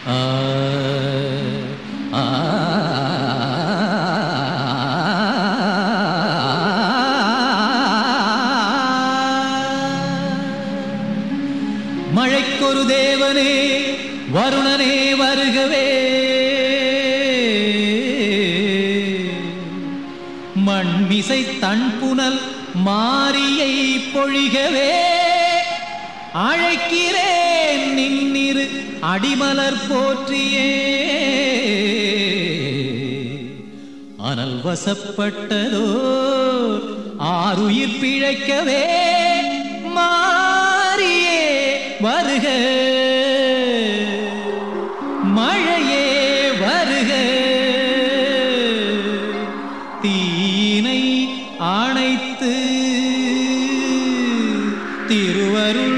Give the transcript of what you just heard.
ஆ ஆ மழைக்கொரு தேவனே வருணனே வருகவே மண்மிசை தன்புனல் மாரியை பொழிகவே அழைக்கிறேன் நின்னிரு அடிமலர் போற்றியே அனல் வசப்பட்டதோ ஆறுயிர் பிழைக்கவே மாறியே வருக மழையே வருக தீனை அணைத்து திருவருள்